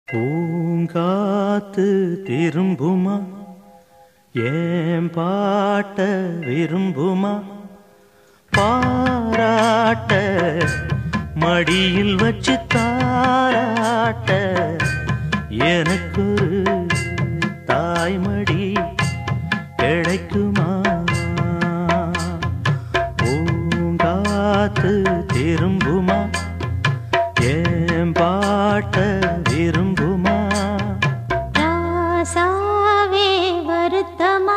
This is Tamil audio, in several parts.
பூங்காத்து திரும்புமா ஏன் பாட்ட விரும்புமா பாராட்ட மடியில் வச்சு தாராட்ட எனக்கொரு தாய்மடி கிடைக்குமா பூங்காத்து திரும்புமா ஏன் பாட்ட விரும்புமா ராசாவே வருத்தமா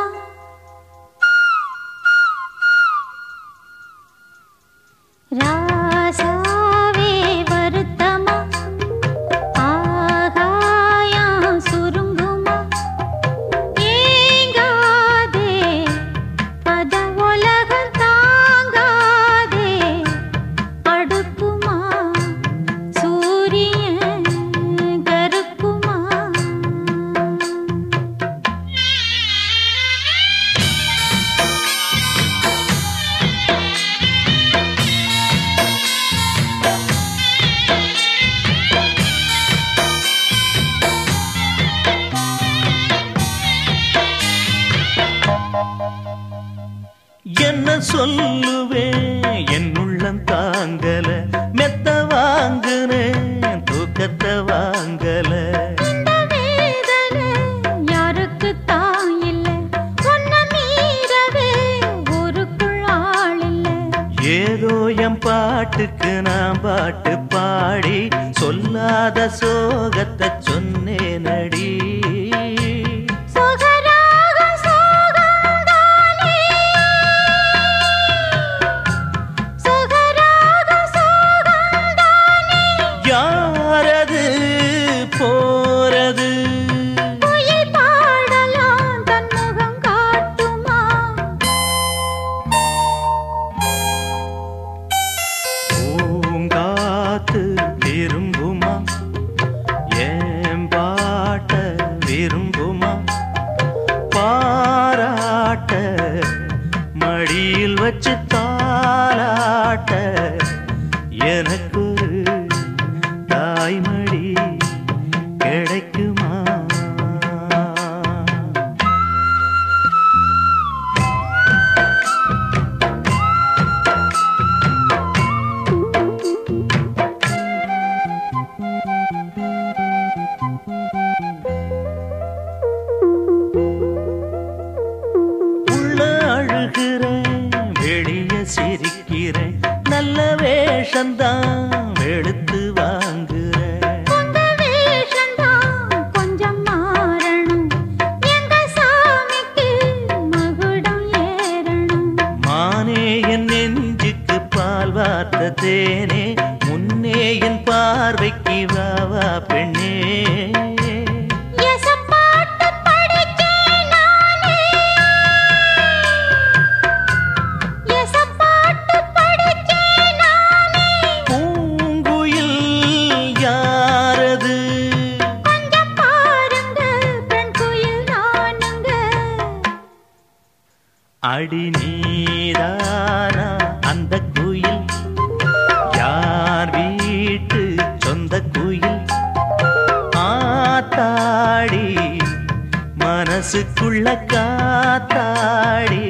ராசாவே வருத்தமா ஆகாயம் சுருங்குமா ஏங்காதே பத உலகம் தாங்காதே அடுக்குமா சூரியன் கருக்குமா என்ன சொல்லுவேன் என் உள்ளம் தாங்கல மெத்த வாங்குனேன் தூக்கத்தை வாங்கல இந்த வேதனை யாருக்கு தான் இல்ல உன்னை மீறவே ஊருக்குள் ஆள் இல்ல ஏதோ என் பாட்டுக்கு நான் பாட்டு பாடி சொல்லாத சோகத்தை சொன்னேனடி சுகராக சோகம்தானே சுகராக சோகம்தானே யாரது போறது குயில் பாடலாம் தன் முகம் காட்டுமா பூங்காத்து விரும்புமா ஏன் பாட்ட விரும்புமா பாராட்ட மடியில் வச்சு தாளாட்ட எனக்கு ஒரு தாய்மடி கிடைக்குமா உள்ள அழுகிறேன் வெளிய சிரிக்கிறேன் நல்ல வேஷந்தான் வெளுத்து வாங்குறேன் உங்க வேஷம்தான் கொஞ்சம் மாறணும் எங்க சாமிக்கு மகுடம் ஏறணும் மானே என் நெஞ்சுக்கு பால் வார்த்த தேனே முன்னே என் பார்வைக்கு வா வா பெண்ணே எசப்பாட்டு படிச்சேன் நானே எசப்பாட்டு படிச்சேன் நானே பூங்குயில் யாரது கொஞ்சம் பாருங்க பெண் குயில் நானுங்க அடி நீதானா அந்த குயில் யார் வீட்டு சொந்த குயில் ஆத்தாடி மனசுக்குள்ள காத்தாடி